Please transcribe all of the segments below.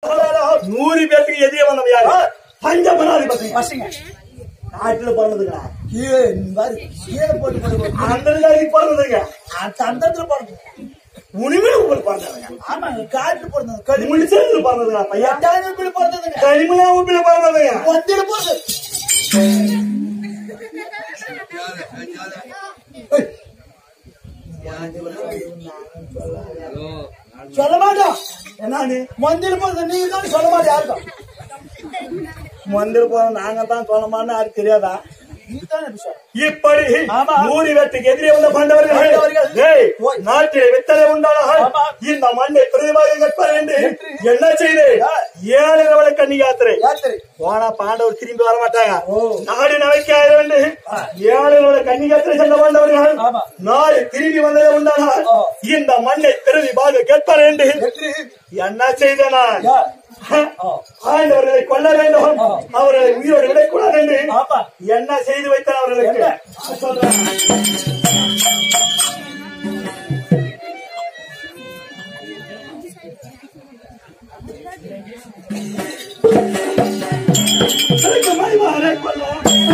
நூறு பேருக்கு எதிரே வந்தவன் யாரு பஞ்ச பனாதிபதி பசங்க நாட்டுல பிறந்ததுங்க கீழே இந்த மாதிரி கீழே போட்டு போட்டு அந்த ஜாதி பிறந்ததுங்க அந்த அந்த இடத்துல போடுறது உனிமே உங்களுக்கு பிறந்ததுங்க ஆமாங்க காட்டுல போடுறது கடி முடிச்சதுல பிறந்ததுங்க பையன் எட்டாயிரம் பேர் போடுறதுங்க கனிமலா உப்பில பிறந்ததுங்க ஒத்திர போடுறது சொல்ல மாட்டோம் என்னன்னு மந்திர போடுறது நீங்க தான் சொல்ல மாட்டோம் யாருக்கும் மந்திர போற நாங்க தான் சொல்லமான்னு யாருக்கு தெரியாதா நீங்க தானே விஷயம் இப்படி ஆமா. நூறு பேருக்கு எதிரே வந்த பாண்டவர்கள். பண்டவர்கள் டேய், ஓய். நாட்டில் வித்தலை உண்டானால் ஆமா. இந்த மண்ணை பிரதிபாக கற்பார் என்று என்று. என்ன செய்து ஏழு ரவளை கண்ணி யாத்திரை யாத்திரை போனா பாண்டவர் திரும்பி வர மாட்டாங்க ஓ. நாடு நவைக்க வேண்டும் ஏழு ரவளை கண்ணி யாத்திரை சென்ற பாண்டவர்கள் ஆமா. நாடு திரும்பி வந்ததை உண்டானால் ஓ. இந்த மண்ணை பிரதிபாக கேட்பார் என்று வெற்றி என்ன செய்தனா யார் ஆ. ஆண்டவர்களை கொல்ல வேண்டும் ஆ. அவர்களை உயிரோடு விடக்கூடாது என்று ஆமா என்ன செய்து வைத்தார் அவர்களுக்கு என்ன? சொல்றேன் அதுக்கு மறைவாரை கொல்ல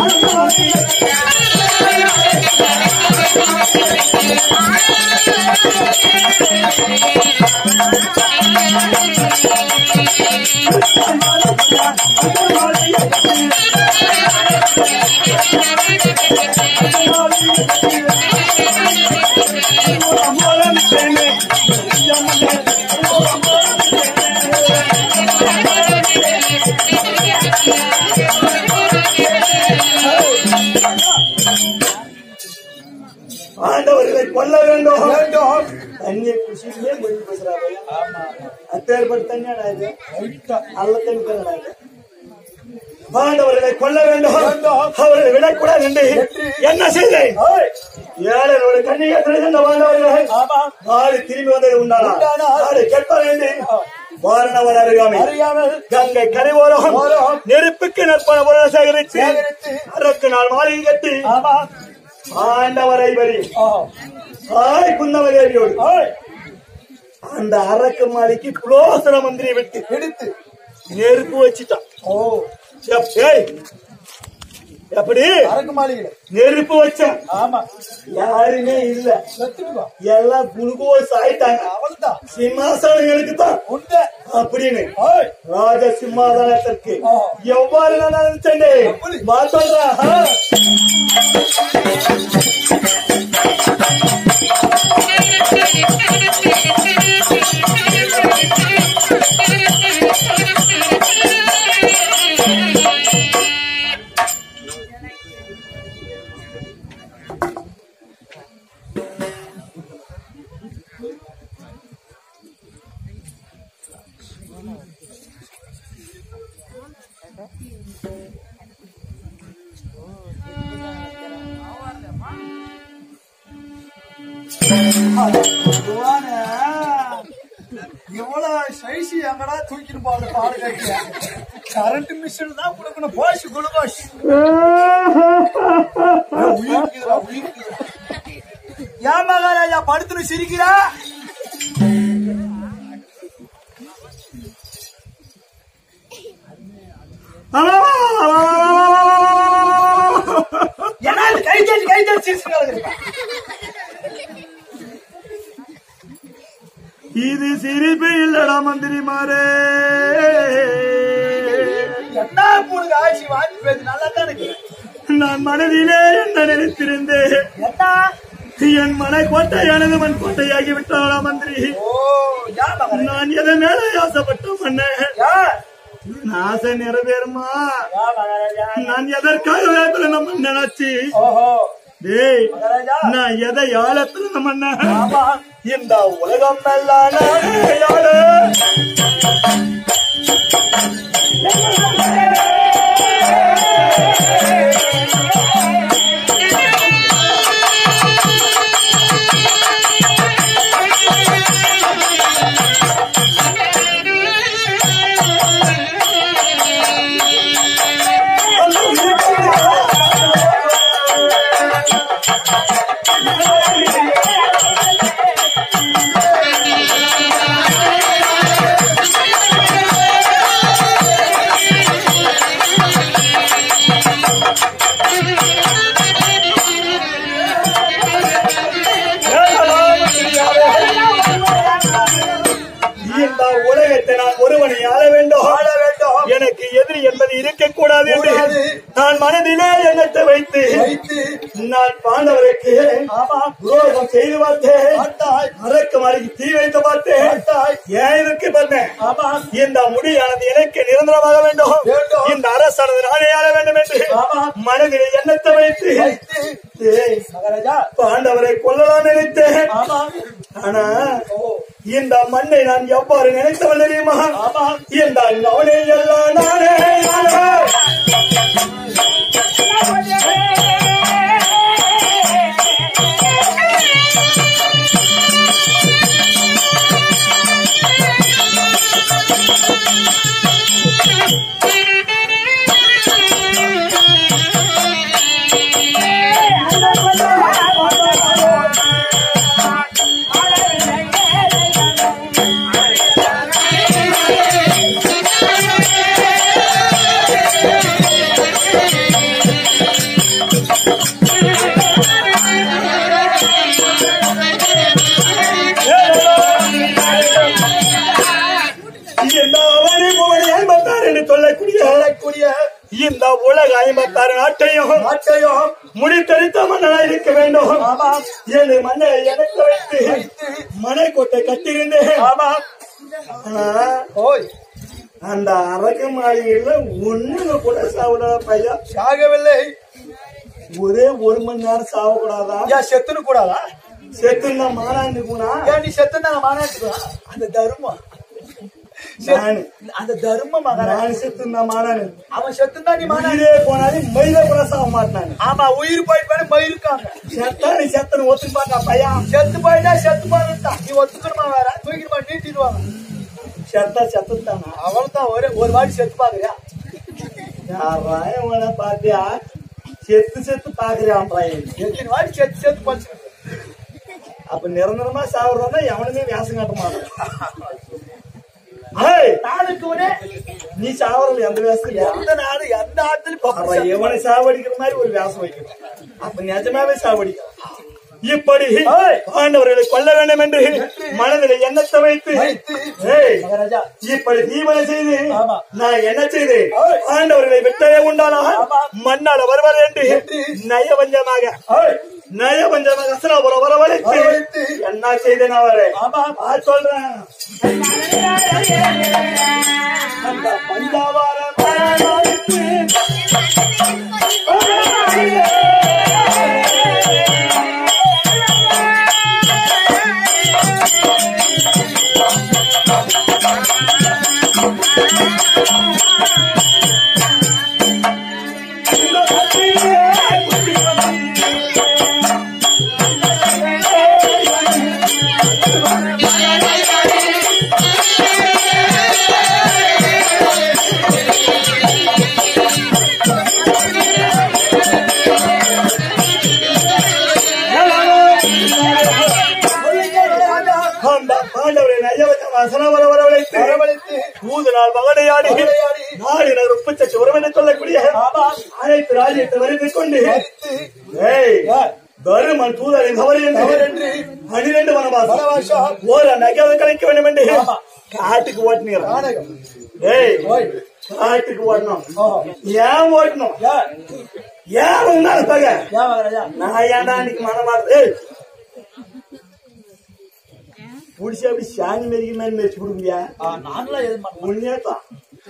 ஆண்டவர்களை கொல்ல வேண்டும் வேண்டும் தண்ணியை குசிலே மொழி பேசுறாங்க அப்பேற்பட்ட தண்ணியாடா இது நல்ல தண்ணி தானடா இது ஆண்டவர்களை கொல்ல வேண்டும் அவர்களை விடக்கூடாது என்று என்ன செய்தேன் ஓய். ஏழரை கண்ணியை திறந்த வாழ்ந்தவர்கள் ஆமா நாடு திரும்பி வந்தது உண்டானா உண்டானால். நாடு கேட்பார் என்று வாரணவர் அருகாமை அறியாமல் கங்கை கரைவோரம் ஓரம். நெருப்புக்கு நற்பன பொருளை சேகரித்து சேகரித்து. அரக்கு நாள் மாலை கட்டி ஆமா ஆண்டவரை வரி ஓ ஆய் குந்தவதேவியோடு ஓய் அந்த அரக்கு மாலைக்கு புலோசன மந்திரி விட்டு எடுத்து நெருப்பு வச்சுட்டான் ஓ எப்- ஏய், எப்படி அரக்கு மாளிகையில நெருப்பு வச்சான் ஆமா யாருமே இல்ல செத்துக்குவா எல்லாம் குளுக்கோஸ் ஆயிட்டாங்க அவள்தான் சிம்மாசனம் எனக்கு தான் உண்டு அப்படின்னு ஓய் ராஜ சிம்மாசனத்திற்கு ஆ. எவ்வாறு நான் நினைச்சேன் எப்படி? சொல்றேன் பகவானே, இவ்வளவு சைஸ் எங்கடா தூக்கிட்டு போறது பாடு கட்டிய கரண்ட் மிஷின் தான் கொடுக்கணும் போஷ் குளுக்கோஷ் உயிர்க்குதுடா, உயிர்க்குதுடா. ஏன் மகாராஜா படுத்துன்னு சிரிக்கிறா ஏன்னா இது கை தட்டி கை தட்டி சிரிச்சுக்கிறாங்க இது சிரிப்பு இல்லடா மந்திரி மாறே என்ன போடுங்க ஆட்சி வாங்கி பேசு நல்லா தான் இருக்கு நான் மனதிலே என்ன நினைத்திருந்தேன் என்ன என் மனை கோட்டை எனது மண் கோட்டையாகி விட்டாளா மந்திரி ஓ யா மகனே நான் எதை மேல ஆசைப்பட்ட மன்ன யா என் ஆசை நிறைவேறுமா யா மகாராஜா நான் எதற்காக வேப்பில நம்ம நினைச்சு ஓஹோ டேய் மகாராஜா நான் எதை யாழத்துல நம்ம ஆமா இந்த உலகம் எல்லாம் நானே யாழ. Thank ஒருவனை ஆள வேண்டும் ஆள வேண்டும். எனக்கு எதிரி என்பது இருக்கக்கூடாது என்று கூடாது. நான் மனதிலே எண்ணத்தை வைத்து வைத்து நான் பாண்டவருக்கு ஆமா துரோகம் செய்து பார்த்தேன் பார்த்தாய் அரக்கு மலைக்கு தீ வைத்து பார்த்தேன் பார்த்தாய் ஏன் இதற்கு பண்ணேன் ஆமா இந்த முடியானது எனக்கு நிரந்தரமாக வேண்டும் வேண்டும். இந்த அரசானது நானே ஆள வேண்டும் என்று ஆமா மனதிலே எண்ணத்தை வைத்து வைத்து ஏய், மகாராஜா பாண்டவரை கொல்லலாம் நினைத்தேன் ஆமா ஆனா ஓ இந்த மண்ணை நான் எவ்வாறு நினைத்தவன் தெரியுமா ஆமா இந்த அவனை எல்லாம் நானே ஆள. இந்த அவனை புவனை ஐம்பத்தாறு என்று சொல்லக்கூடிய சொல்லக்கூடிய இந்த உலக ஐம்பத்தாறு நாட்டையும் நாட்டையும் முடித்தடித்த மன்னனா இருக்க வேண்டும் ஆமா ஏழு மன்னரை எனக்கு வைத்து மனைக்கோட்டை கட்டியிருந்தேன் ஆமா ஆனா ஓய் அந்த அரக்க மாளிகையில ஒண்ணுங்க கூட சாப்பிடாத பையன் சாகவில்லை ஒரே ஒரு மணி நேரம் சாவக்கூடாதா ஏன் செத்துன்னு கூடாதா செத்துன்னா மானாண்டு போனா ஏன் நீ செத்து நாங்க மாநாட்டுக்கலாம் அந்த தர்மம் நானு அந்த தர்மம் மகாராஜா நான் செத்துன்னா மானானு அவன் செத்துந்தா நீ மாநாடு உயிரே போனாலும் மயில கூட சாக மாட்டானு ஆமா உயிர் போயிட்டு போய் மயிருக்காங்க செத்தா நீ செத்தனு ஒத்துக்கு மாட்டா பையன் செத்து போயிட்டா செத்து போயிட்டா நீ ஒத்துக்கணுமா வேற தூக்கிடுமா நீட்டிடுவாங்க செத்தா செத்துட்டானா அவள்தான் ஒரு ஒரு வாட்டி செத்து பாக்குறியா யாராயும் உன பாத்தியா செத்து செத்து பாக்குறான் பையன் எத்தனை வாட்டி செத்து செத்து பழிச்சு அப்ப நிரந்தரமா சாப்பிடுறோம்னா எவனுமே வியாசம் காட்ட மாட்டான் ஏய், நாளுக்கு ஒரு நீ சாவறது எந்த வியாசம் இல்லையா எந்த நாடு எந்த ஆட்டுல அவன் எவனை சாவடிக்கிற மாதிரி ஒரு வியாசம் வைக்கணும் அப்ப நிஜமாவே சாவடிக்கலாம் இப்படி ஏய். பாண்டவர்களை கொல்ல வேண்டும் என்று மனதில் எண்ணத்தை வைத்து வைத்து. ஏய், மகாராஜா இப்படி தீவனை செய்து ஆமா. நான் என்ன செய்தேன் ஏய். பாண்டவர்களை விட்டவே உண்டானா ஆமா. மண்ணால வருவது என்று என்று. நயவஞ்சமாக ஏய், நயவஞ்சமாக அசனாபுரம் வரவழைத்து வரவழைத்து. என்ன செய்தேன் அவரை ஆமா நான் சொல்றேன் அந்த பந்தாவார பயணாளிக்கு அந்த பாண்டவரை நயவஞ்சம் அசனவர வரவழைத்து வரவழைத்து மூன்று நாள் மகனையாடி மகனையாடி நாடு நகர் உப்பச்ச உரம் என்று சொல்லக்கூடிய ஆமா அனைத்து ராஜ்யத்தை வருந்திக் கொண்டு மறித்து ஏய் ஏய், தருமன் தூதரை தவறு தவறு என்று என்று பனிரெண்டு வனவாசம் வனவாசம். ஓர நகை கலைக்க வேண்டும் என்று ஆமா. காட்டுக்கு ஓட்டுனீங்க நாடகம் ஏய் ஓய் காட்டுக்கு ஓட்டணும் ஓ ஏன் ஓட்டணும் ஏன் ஏன் உன்னால பக ஏன் மகாராஜா நான் ஏன்டா இன்னைக்கு மனமாடு ஏய் புடிச்சு அப்படி சாணி மெரிக்க மாதிரி மெரிச்சு கொடுப்பியா ஆ, நான்லாம் எதுவும் பண்ண மாட்டேன். உண்மையாத்தான்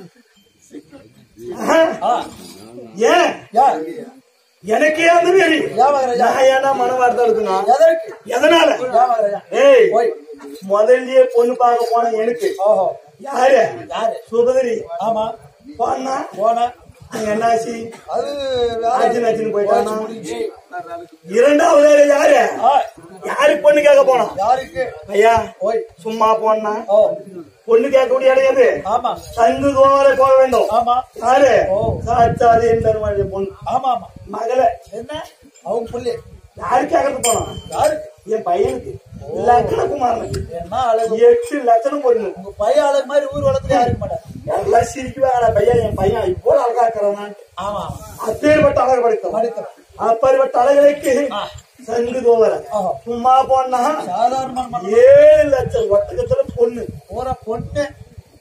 ஆ, ஏன் ஏன் எனக்கே அந்த மாரி ஏன் மகாராஜா நான் ஏன்டா மனவார்த்தை இருக்குன்னா எதற்கு எதனால ஏன் மகாராஜா ஏய் ஓய் முதல்லயே பொண்ணு பார்க்க போன எனக்கு ஓஹோ யாரு யாரு சுபதிரி ஆமா போனா போன என்னாச்சு அது ஆச்சு நச்சுன்னு போயிட்டானா முடிஞ்சு. இரண்டாவது ஆளு யாரு ஆ, யாருக்கு பொண்ணு கேட்க போனோம் யாருக்கு ஐயா ஓய் சும்மா போனா ஓ பொண்ணு கேட்கக்கூடிய இடம் எது ஆமா தங்கு கோவரை போக வேண்டும் ஆமா யாரு ஓ. சாச்சாதி பெருமாள் பொண்ணு ஆமா ஆமா மகள என்ன அவங்க புள்ளி யாரு கேட்கறது போனோம் யாருக்கு என் பையனுக்கு லட்சண குமாரனுக்கு என்ன அழகு எட்டு லட்சணம் பொண்ணு உங்க பையன் அழகு மாதிரி ஊர் வளர்த்துல யாருக்கு மாட்டேன் எல்லாம் சிரிக்குவாங்க பையன் என் பையன் இப்போ அழகா இருக்கிறான் ஆமா அப்பேற்பட்ட அழகு படைத்தவன் படித்தவன் அப்பேற்பட்ட அழகுக்கு ஆ. சங்கு கோவர ஆஹா. சும்மா போனா சாதாரணமான மனுஷன். ஏழு லட்சம் ஒட்டகத்துல பொண்ணு போற பொண்ணு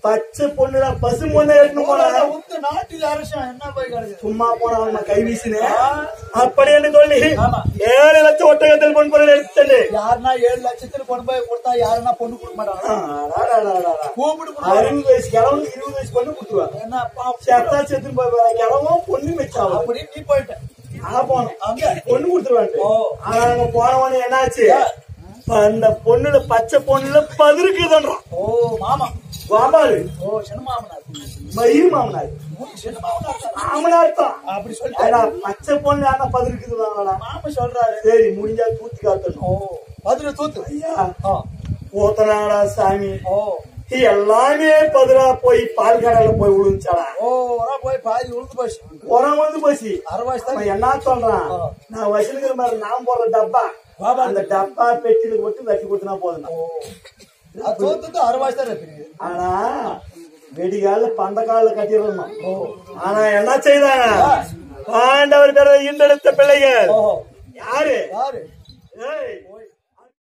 பச்சை பொண்ணுடா பசு பொண்ணை எடுத்துன்னு போனா உத்து நாட்டில் அரசன் என்ன போய் கிடக்கு சும்மா போனா அவன் கை வீசினேன் அப்படி என்று சொல்லி ஆமா. ஏழு லட்சம் ஒட்டகத்தில் பொன் பொருள் எடுத்துட்டு யாருன்னா ஏழு லட்சத்துக்கு கொண்டு போய் கொடுத்தா யாருன்னா பொண்ணு கொடுக்க மாட்டாங்க கூப்பிட்டு கொடுப்பாங்க. அறுபது வயசு கிழவனுக்கு இருபது வயசு பொண்ணு கொடுத்துருவாங்க என்ன பாப்பா, செத்தா செத்துன்னு போய் கிழவன் பொண்ணு வச்சாவும் அப்படி நீ போயிட்ட ஆ போனோம் அங்க பொண்ணு கொடுத்துருவாங்க ஓ. ஆனா அங்க போனவனே என்னாச்சு அந்த பொண்ணுல பச்சை பொண்ணுல பதிருக்குதுன்றான் ஓ மாமா வாமாடு ஓ சின்ன மாமனார் மயிர் மாமனார் உன் சின்ன மாமனார் தான். மாமனார் தான் அப்படி ஆனா சொல்லிட்டாரு பச்சை பொண்ணு ஆனா பதிருக்குது வாங்கடா மாமா சொல்றாரு சரி முடிஞ்சா தூத்தி காட்டணும் ஓ பதில தூத்து ஐயா ஆ. போத்தனாடா சாமி ஓ எல்லாமே பதிரா போய் பால் கடையில போய் விழுந்துச்சாடா ஓ வரா போய் பாதி உழுந்து போச்சு உரம் வந்து போச்சு அரைவாசி தான் அவன் என்ன சொல்றான் ஆ. நான் வச்சிருக்கிற மாதிரி நான் போடுற டப்பா பாபா. அந்த டப்பா பெட்டியில போட்டு வெட்டி கொடுத்தனா போதும் ஓ அது தோத்துட்டு அரைவாசி தான் இருக்கு ஆனா வெடிகால பந்த கால கட்டிடணும் ஆனா என்ன செய்தாங்க பாண்டவர் பேர ஈண்டெடுத்த பிள்ளைகள் ஓ யாரு யாரு ஏய்